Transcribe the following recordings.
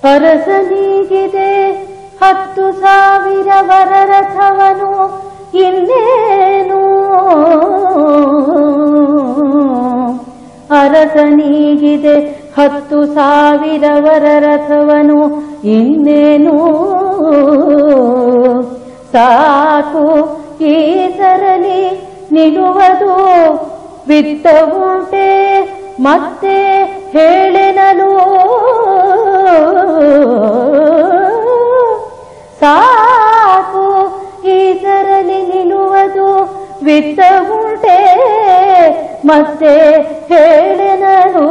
ಅರಸನಿಗಿದೆ ಹತ್ತು ಸಾವಿರ ವರರಥವನು ಇನ್ನೇನು ಅರಸನಿಗಿದೆ ಹತ್ತು ಸಾವಿರ ವರರಥವನು ಇನ್ನೇನು ಸಾಕು ಈ ಸರಲಿ ನಿಲ್ಲುವುದು ವಿತ್ತ ಉಂಟೆ ಮತ್ತೆ ಹೇಳೆನಲು ಸಾಕು ಈ ಸರಲಿ ನಿಲ್ಲುವುದು ವಿತ್ತ ಉಂಟೆ ಮತ್ತೆ ಹೇಳೆನಲು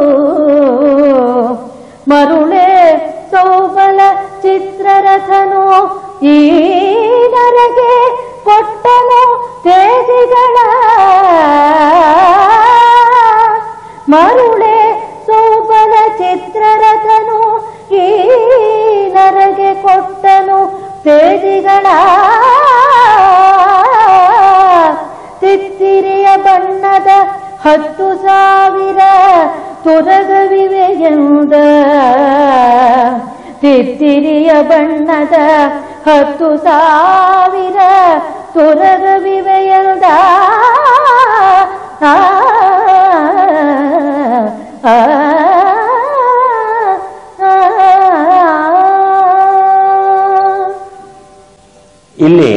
ಮರುಳೆ ಸೌಬಲ ಚಿತ್ರರಥನು ಈ ನರಗೆ ಕೊಟ್ಟನು ತೇಜಿಗಳ ಮರುಳೆ ಸೌಬಲ ಚಿತ್ರರಥನು ಈ ನರಗೆ ಕೊಟ್ಟನು ತೇಜಿಗಳ ತಿತ್ತಿರಿಯ ಬಣ್ಣದ ಹತ್ತು ಸಾವಿರ ತುರಗವಿವೆಯೆಂದ ತಿತ್ತಿರಿಯ ಬಣ್ಣದ ಹತ್ತು ಸಾವಿರ ತುರಗವಿವೆಯೆಂದ ಆ, ಆ, ಆ. ಇಲ್ಲಿ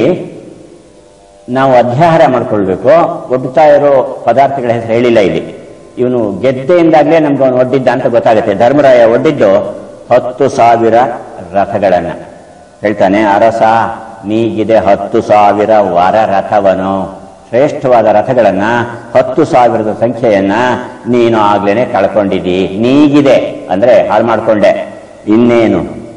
ನಾವು ಅಧ್ಯಾಹಾರ ಮಾಡ್ಕೊಳ್ಬೇಕು ಒಡ್ತಾ ಇರೋ ಪದಾರ್ಥಗಳ ಹೆಸರು ಹೇಳಿಲ್ಲ ಇಲ್ಲಿ ಇವನು ಗೆದ್ದೆಯಿಂದಾಗ್ಲೇ ನಮ್ಗೆ ಅವನು ಒಡ್ಡಿದ್ದ ಅಂತ ಗೊತ್ತಾಗುತ್ತೆ ಧರ್ಮರಾಯ ಒಡ್ಡಿದ್ದು ಹತ್ತು ಸಾವಿರ ರಥಗಳನ್ನ ಹೇಳ್ತಾನೆ ಅರಸ ನೀಗಿದೆ ಹತ್ತು ಸಾವಿರ ವರ ರಥವನು ಶ್ರೇಷ್ಠವಾದ ರಥಗಳನ್ನ ಹತ್ತು ಸಾವಿರದ ಸಂಖ್ಯೆಯನ್ನ ನೀನು ಆಗ್ಲೇನೆ ಕಳ್ಕೊಂಡಿದ್ದಿ ನೀಗಿದೆ ಅಂದ್ರೆ ಹಾಳು ಮಾಡ್ಕೊಂಡೆ ಇನ್ನೇನು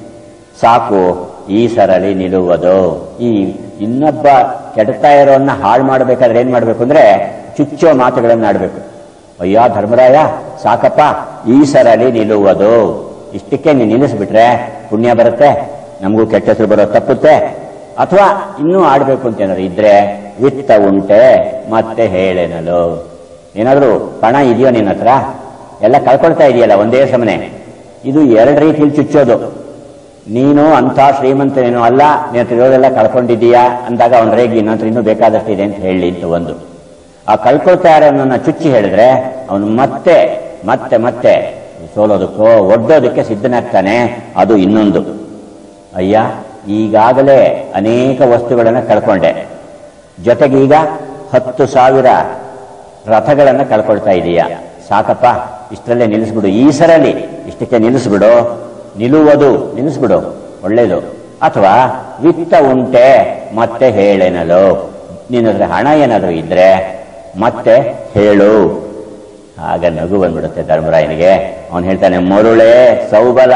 ಸಾಕು ಈ ಸರಳಿ ನಿಲ್ಲುವುದು ಈ ಇನ್ನೊಬ್ಬ ಕೆಡ್ತಾ ಇರೋನ್ನ ಹಾಳು ಮಾಡ್ಬೇಕಾದ್ರೆ ಏನ್ ಮಾಡ್ಬೇಕು ಅಂದ್ರೆ ಚುಚ್ಚೋ ಮಾತುಗಳನ್ನ ಆಡ್ಬೇಕು ಅಯ್ಯ ಧರ್ಮರಾಯ ಸಾಕಪ್ಪ ಈ ಸರಳಿ ನಿಲ್ಲುವುದು ಇಷ್ಟಕ್ಕೆ ನೀನು ನಿಲ್ಲಿಸ್ಬಿಟ್ರೆ ಪುಣ್ಯ ಬರುತ್ತೆ ನಮಗೂ ಕೆಟ್ಟ ಹೆಸರು ಬರೋ ತಪ್ಪುತ್ತೆ ಅಥವಾ ಇನ್ನೂ ಆಡ್ಬೇಕು ಅಂತ ಏನಾದ್ರು ಇದ್ರೆ ವಿತ್ತ ಉಂಟೆ ಮತ್ತೆ ಹೇಳೇನಲು ಏನಾದ್ರೂ ಪಣ ಇದೆಯೋ ನಿನ್ನ ಹತ್ರ ಎಲ್ಲ ಕಳ್ಕೊಳ್ತಾ ಇದೆಯಲ್ಲ ಒಂದೇ ಸಮನೆ ಇದು ಎರಡು ರೀತಿಯಲ್ಲಿ ಚುಚ್ಚೋದು ನೀನು ಅಂಥ ಶ್ರೀಮಂತನೇನು ಅಲ್ಲ ನಿನ್ನ ಹತ್ರ ಇರೋದೆಲ್ಲ ಕಳ್ಕೊಂಡಿದ್ದೀಯಾ ಅಂದಾಗ ಅವನ ರೇಗಿ ನಿನ್ನ ಹತ್ರ ಇನ್ನೂ ಬೇಕಾದಷ್ಟಿದೆ ಅಂತ ಹೇಳಿ ಅಂತ ಒಂದು ಆ ಕಳ್ಕೊಳ್ತಾ ಇರೋನನ್ನ ಚುಚ್ಚಿ ಹೇಳಿದ್ರೆ ಅವನು ಮತ್ತೆ ಮತ್ತೆ ಮತ್ತೆ ಸೋಲೋದಕ್ಕೋ ಒಡ್ಡೋದಕ್ಕೆ ಸಿದ್ಧನಾಗ್ತಾನೆ ಅದು ಇನ್ನೊಂದು ಅಯ್ಯ ಈಗಾಗಲೇ ಅನೇಕ ವಸ್ತುಗಳನ್ನು ಕಳ್ಕೊಂಡೆ ಜೊತೆಗೆ ಈಗ ಹತ್ತು ಸಾವಿರ ರಥಗಳನ್ನ ಕಳ್ಕೊಳ್ತಾ ಇದೀಯ ಸಾಕಪ್ಪ ಇಷ್ಟರಲ್ಲೇ ನಿಲ್ಲಿಸ್ಬಿಡು ಈ ಸರಲ್ಲಿ ಇಷ್ಟಕ್ಕೆ ನಿಲ್ಲಿಸ್ಬಿಡು ನಿಲ್ಲುವುದು ನಿಲ್ಲಿಸ್ಬಿಡು ಒಳ್ಳೇದು ಅಥವಾ ವಿತ್ತ ಉಂಟೆ ಮತ್ತೆ ಹೇಳೇನಲು ನಿನ್ನ ಹತ್ರ ಹಣ ಏನಾದರೂ ಇದ್ರೆ ಮತ್ತೆ ಹೇಳು ಆಗ ನಗು ಬಂದ್ಬಿಡುತ್ತೆ ಧರ್ಮರಾಯನಿಗೆ ಅವನು ಹೇಳ್ತಾನೆ ಮರುಳೆ ಸೌಬಲ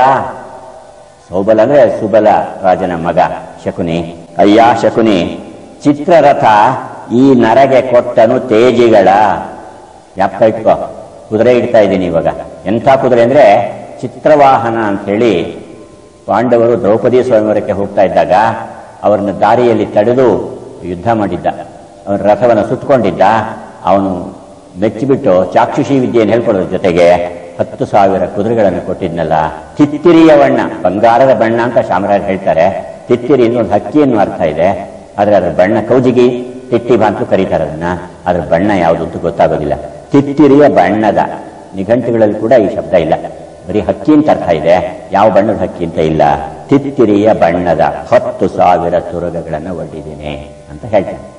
ಸೌಬಲ ಅಂದ್ರೆ ಸುಬಲ ರಾಜನ ಮಗ ಶಕುನಿ ಅಯ್ಯ ಶಕುನಿ ಚಿತ್ರರಥ ಈ ನರಗೆ ಕೊಟ್ಟನು ತೇಜಿಗಳ ಜ್ಞಾಪಕ ಇಟ್ಕೋ ಕುದುರೆ ಇಡ್ತಾ ಇದ್ದೀನಿ ಇವಾಗ ಎಂಥ ಕುದುರೆ ಅಂದ್ರೆ ಚಿತ್ರವಾಹನ ಅಂತ ಹೇಳಿ ಪಾಂಡವರು ದ್ರೌಪದಿ ಸ್ವಯಂವರಕ್ಕೆ ಹೋಗ್ತಾ ಇದ್ದಾಗ ಅವರನ್ನ ದಾರಿಯಲ್ಲಿ ತಡೆದು ಯುದ್ಧ ಮಾಡಿದ್ದ ಅವನ ರಥವನ್ನು ಸುತ್ತಕೊಂಡಿದ್ದ ಅವನು ಮೆಚ್ಚಿಬಿಟ್ಟು ಚಾಕ್ಷುಷಿ ವಿದ್ಯೆಯನ್ನು ಹೇಳ್ಕೊಡೋದ್ರ ಜೊತೆಗೆ ಹತ್ತು ಸಾವಿರ ಕುದುರೆಗಳನ್ನು ಕೊಟ್ಟಿದ್ನಲ್ಲ ತಿತ್ತಿರಿಯ ಬಣ್ಣ ಬಂಗಾರದ ಬಣ್ಣ ಅಂತ ಶಾಮರಾಜ್ ಹೇಳ್ತಾರೆ ತಿತ್ತಿರಿ ಅಂದ್ರೆ ಒಂದು ಹಕ್ಕಿ ಅನ್ನೋ ಅರ್ಥ ಇದೆ ಆದ್ರೆ ಅದರ ಬಣ್ಣ ಕೌಜಿಗಿ ತಿಟ್ಟಿಬ ಅಂತ ಕರೀತಾರೆ ಅದನ್ನ ಅದ್ರ ಬಣ್ಣ ಯಾವುದು ಅಂತ ಗೊತ್ತಾಗೋದಿಲ್ಲ ತಿತ್ತಿರಿಯ ಬಣ್ಣದ ನಿಘಂಟುಗಳಲ್ಲಿ ಕೂಡ ಈ ಶಬ್ದ ಇಲ್ಲ ಬರೀ ಹಕ್ಕಿ ಅಂತ ಅರ್ಥ ಇದೆ ಯಾವ ಬಣ್ಣದ ಹಕ್ಕಿ ಅಂತ ಇಲ್ಲ ತಿತ್ತಿರಿಯ ಬಣ್ಣದ ಹತ್ತು ಸಾವಿರ ತುರುಗಗಳನ್ನು ಒಡ್ಡಿದ್ದೀನಿ ಅಂತ ಹೇಳ್ತಾನೆ